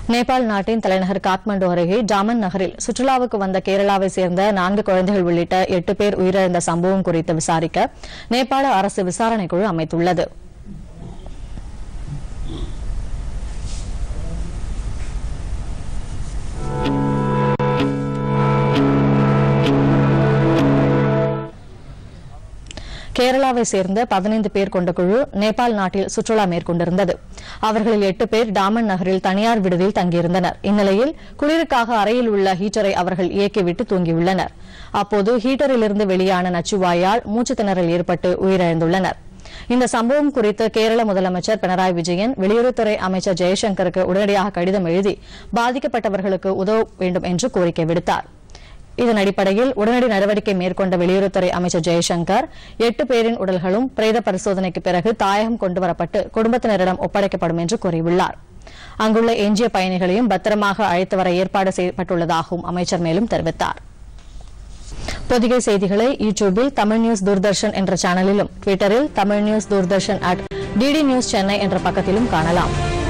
நேபாள் நாட்டின் தலைநகர் காத்மண்டு அருகே டாமன் நகரில் சுற்றுலாவுக்கு வந்த கேரளாவை சேர்ந்த நான்கு குழந்தைகள் உள்ளிட்ட எட்டு பேர் உயிரிழந்த சம்பவம் குறித்து விசாரிக்க நேபாள அரசு விசாரணை குழு அமைத்துள்ளது கேரளாவை சேர்ந்த பதினைந்து பேர் கொண்ட குழு நேபாள் நாட்டில் சுற்றுலா மேற்கொண்டிருந்தது அவர்களில் எட்டு பேர் டாமன் நகரில் தனியார் விடுதியில் தங்கியிருந்தனர் இந்நிலையில் குளிருக்காக அறையில் உள்ள ஹீட்டரை அவர்கள் இயக்கிவிட்டு தூங்கியுள்ளனர் அப்போது ஹீட்டரிலிருந்து வெளியான நச்சுவாயால் மூச்சு திணறல் ஏற்பட்டு உயிரிழந்துள்ளனர் இந்த சம்பவம் குறித்து கேரள முதலமைச்சர் பினராயி விஜயன் வெளியுறவுத்துறை அமைச்சர் ஜெயசங்கருக்கு உடனடியாக கடிதம் எழுதி பாதிக்கப்பட்டவர்களுக்கு உதவ வேண்டும் என்று கோரிக்கை விடுத்தார் இதன் அடிப்படையில் உடனடி நடவடிக்கை மேற்கொண்ட வெளியுறவுத்துறை அமைச்சர் ஜெய்சங்கர் எட்டு பேரின் உடல்களும் பிரேத பரிசோதனைக்கு பிறகு தாயகம் கொண்டுவரப்பட்டு குடும்பத்தினரிடம் ஒப்படைக்கப்படும் என்று கூறியுள்ளார் அங்குள்ள எஞ்சிய பயணிகளையும் பத்திரமாக அழைத்து வர ஏற்பாடு செய்யப்பட்டுள்ளதாகவும் அமைச்சர் மேலும் தெரிவித்தார் பொதிகை செய்திகளை யூடியூபில் தமிழ் நியூஸ் தூர்தர்ஷன் என்ற சேனலிலும் ட்விட்டரில் Tamil news Doordarshan at DD news Chennai என்ற பக்கத்திலும் காணலாம்